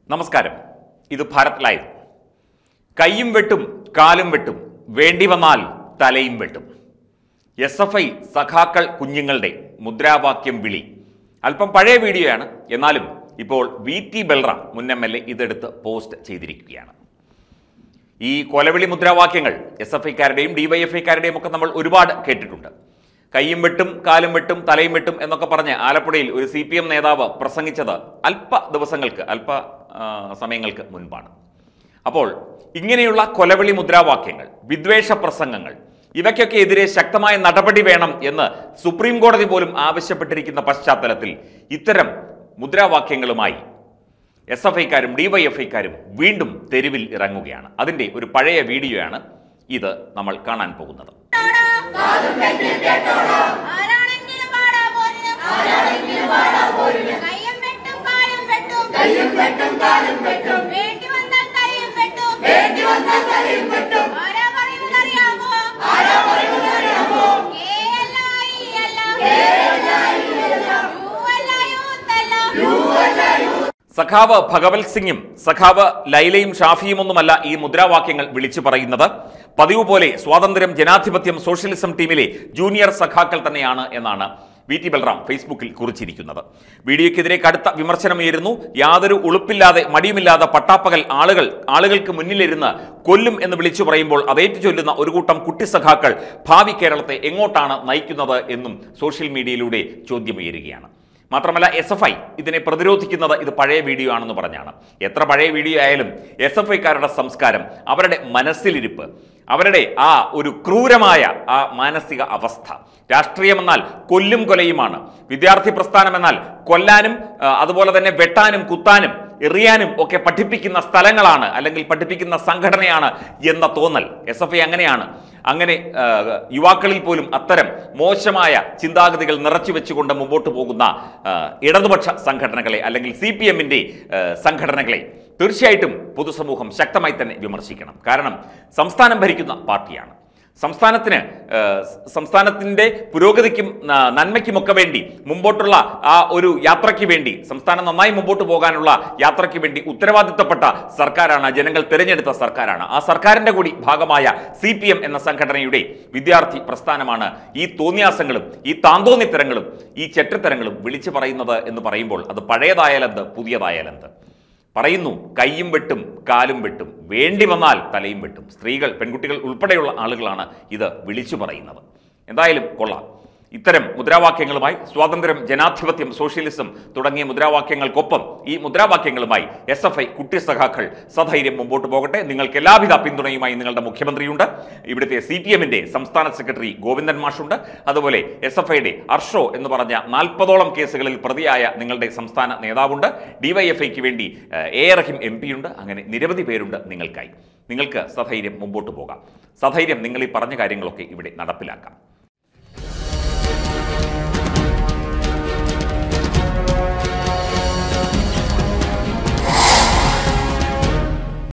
നമസ്കാരം ഇത് ഭാരത് ലൈവ് കൈയും വെട്ടും കാലും വെട്ടും വേണ്ടി വന്നാൽ തലയും വെട്ടും എസ് എഫ് ഐ സഖാക്കൾ കുഞ്ഞുങ്ങളുടെ മുദ്രാവാക്യം വിളി അല്പം പഴയ വീഡിയോയാണ് എന്നാലും ഇപ്പോൾ വി ടി ബൽറാം മുൻ എം എൽ എ ഇതെടുത്ത് പോസ്റ്റ് ചെയ്തിരിക്കുകയാണ് ഈ കൊലവിളി മുദ്രാവാക്യങ്ങൾ എസ് എഫ് ഐക്കാരുടെയും ഡിവൈഎഫ്ഐക്കാരുടെയും ഒക്കെ നമ്മൾ ഒരുപാട് കേട്ടിട്ടുണ്ട് കൈയും വെട്ടും കാലും വെട്ടും തലയും വെട്ടും എന്നൊക്കെ പറഞ്ഞ് ആലപ്പുഴയിൽ ഒരു സി പി എം നേതാവ് പ്രസംഗിച്ചത് അല്പ ദിവസങ്ങൾക്ക് അല്പ ആ, സമയങ്ങൾക്ക് മുൻപാണ് അപ്പോൾ ഇങ്ങനെയുള്ള കൊലവിളി മുദ്രാവാക്യങ്ങൾ വിദ്വേഷ പ്രസംഗങ്ങൾ ഇവയ്ക്കൊക്കെ എതിരെ ശക്തമായ നടപടി വേണം എന്ന് സുപ്രീം കോടതി പോലും ആവശ്യപ്പെട്ടിരിക്കുന്ന പശ്ചാത്തലത്തിൽ ഇത്തരം മുദ്രാവാക്യങ്ങളുമായി എസ് എഫ് ഐക്കാരും ഡിവൈഎഫ്ഐക്കാരും വീണ്ടും തെരുവിൽ ഇറങ്ങുകയാണ് അതിന്റെ ഒരു പഴയ വീഡിയോയാണ് ഇത് നമ്മൾ കാണാൻ പോകുന്നത് ആരാണെങ്കിലും പാടാ പോരിനും ആരാണെങ്കിലും പാടാ പോരിനും കയ്യും വെട്ടും കാലും വെട്ടും കയ്യും വെട്ടും കാലും വെട്ടും വേണ്ടി വന്നാൽ തലയും വെട്ടും വേണ്ടി വന്നാൽ തലയും വെട്ടും ആരാ പറയുന്നത് അറിയാമോ ആരാ പറയുന്നത് അറിയാമോ കെ അല്ല ഇ അല്ല കെ അല്ല ഇ അല്ല യു അല്ല യൂത്ത് അല്ല യു അല്ല സഖാവ് ഭഗവത് സിംഗും സഖാവ് ലൈലയും ഷാഫിയും ഒന്നുമല്ല ഈ മുദ്രാവാക്യങ്ങൾ വിളിച്ചു പറയുന്നത് പതിവ് പോലെ സ്വാതന്ത്ര്യം ജനാധിപത്യം സോഷ്യലിസം ടീമിലെ ജൂനിയർ സഖാക്കൾ തന്നെയാണ് എന്നാണ് വി ടി ബൽറാം ഫേസ്ബുക്കിൽ കുറിച്ചിരിക്കുന്നത് വീഡിയോയ്ക്കെതിരെ കടുത്ത വിമർശനമുയരുന്നു യാതൊരു ഉളുപ്പില്ലാതെ മടിയുമില്ലാതെ പട്ടാപ്പകൽ ആളുകൾ ആളുകൾക്ക് മുന്നിലിരുന്ന് കൊല്ലും എന്ന് വിളിച്ചു പറയുമ്പോൾ അതേറ്റു ചൊല്ലുന്ന ഒരു കൂട്ടം കുട്ടി സഖാക്കൾ ഭാവി കേരളത്തെ എങ്ങോട്ടാണ് നയിക്കുന്നത് എന്നും സോഷ്യൽ മീഡിയയിലൂടെ ചോദ്യമുയരുകയാണ് മാത്രമല്ല എസ് എഫ് ഐ ഇതിനെ പ്രതിരോധിക്കുന്നത് ഇത് പഴയ വീഡിയോ ആണെന്ന് പറഞ്ഞാണ് എത്ര പഴയ വീഡിയോ ആയാലും എസ് എഫ് ഐക്കാരുടെ സംസ്കാരം അവരുടെ മനസ്സിലിരിപ്പ് അവരുടെ ആ ഒരു ക്രൂരമായ ആ മാനസിക അവസ്ഥ രാഷ്ട്രീയമെന്നാൽ കൊല്ലും കൊലയുമാണ് വിദ്യാർത്ഥി പ്രസ്ഥാനം എന്നാൽ കൊല്ലാനും ആ, അതുപോലെ തന്നെ വെട്ടാനും കുത്താനും എറിയാനും ഒക്കെ പഠിപ്പിക്കുന്ന സ്ഥലങ്ങളാണ് അല്ലെങ്കിൽ പഠിപ്പിക്കുന്ന സംഘടനയാണ് എന്ന തോന്നൽ എസ് എഫ് ഐ അങ്ങനെയാണ് അങ്ങനെ ആ, യുവാക്കളിൽ പോലും അത്തരം മോശമായ ചിന്താഗതികൾ നിറച്ചു വെച്ചുകൊണ്ട് മുമ്പോട്ട് പോകുന്ന ആ, ഇടതുപക്ഷ സംഘടനകളെ അല്ലെങ്കിൽ സി പി എമ്മിൻ്റെ സംഘടനകളെ തീർച്ചയായിട്ടും പൊതുസമൂഹം ശക്തമായി തന്നെ വിമർശിക്കണം കാരണം സംസ്ഥാനം ഭരിക്കുന്ന പാർട്ടിയാണ് സംസ്ഥാനത്തിന് ആ, സംസ്ഥാനത്തിൻ്റെ പുരോഗതിക്കും ആ, നന്മയ്ക്കുമൊക്കെ വേണ്ടി മുമ്പോട്ടുള്ള ആ ഒരു യാത്രയ്ക്ക് വേണ്ടി സംസ്ഥാനം നന്നായി മുമ്പോട്ട് പോകാനുള്ള യാത്രയ്ക്ക് വേണ്ടി ഉത്തരവാദിത്തപ്പെട്ട സർക്കാരാണ് ജനങ്ങൾ തിരഞ്ഞെടുത്ത സർക്കാരാണ് ആ സർക്കാരിന്റെ കൂടി ഭാഗമായ സി പി എം എന്ന സംഘടനയുടെ വിദ്യാർത്ഥി പ്രസ്ഥാനമാണ് ഈ തോന്നിയാസങ്ങളും ഈ താന്തോന്നിത്തരങ്ങളും ഈ ചെറ്റത്തരങ്ങളും വിളിച്ചു പറയുന്നത് എന്ന് പറയുമ്പോൾ അത് പഴയതായാലെന്ത് പുതിയതായാലെന്ത് പറയുന്നു കൈയും വെട്ടും കാലും വെട്ടും വേണ്ടി വന്നാൽ തലയും വെട്ടും സ്ത്രീകൾ പെൺകുട്ടികൾ ഉൾപ്പെടെയുള്ള ആളുകളാണ് ഇത് വിളിച്ചു പറയുന്നത് എന്തായാലും കൊള്ളാം ഇത്തരം മുദ്രാവാക്യങ്ങളുമായി സ്വാതന്ത്ര്യം ജനാധിപത്യം സോഷ്യലിസം തുടങ്ങിയ മുദ്രാവാക്യങ്ങൾക്കൊപ്പം ഈ മുദ്രാവാക്യങ്ങളുമായി എസ് എഫ് ഐ കുട്ടി സഖാക്കൾ സധൈര്യം മുമ്പോട്ട് പോകട്ടെ നിങ്ങൾക്ക് എല്ലാവിധ പിന്തുണയുമായി നിങ്ങളുടെ മുഖ്യമന്ത്രിയുണ്ട് ഇവിടുത്തെ സി പി എമ്മിന്റെ സംസ്ഥാന സെക്രട്ടറി ഗോവിന്ദൻ മാഷുണ്ട് അതുപോലെ എസ് എഫ് ഐയുടെ അർഷോ എന്ന് പറഞ്ഞ നാൽപ്പതോളം കേസുകളിൽ പ്രതിയായ നിങ്ങളുടെ സംസ്ഥാന നേതാവുണ്ട് ഡിവൈഎഫ്ഐക്ക് വേണ്ടി ഏഹ്, എ ആർ റഹീം എം പിയുണ്ട് അങ്ങനെ നിരവധി പേരുണ്ട് നിങ്ങൾക്കായി നിങ്ങൾക്ക് സധൈര്യം മുമ്പോട്ട് പോകാം സധൈര്യം നിങ്ങൾ ഈ പറഞ്ഞ കാര്യങ്ങളൊക്കെ ഇവിടെ നടപ്പിലാക്കാം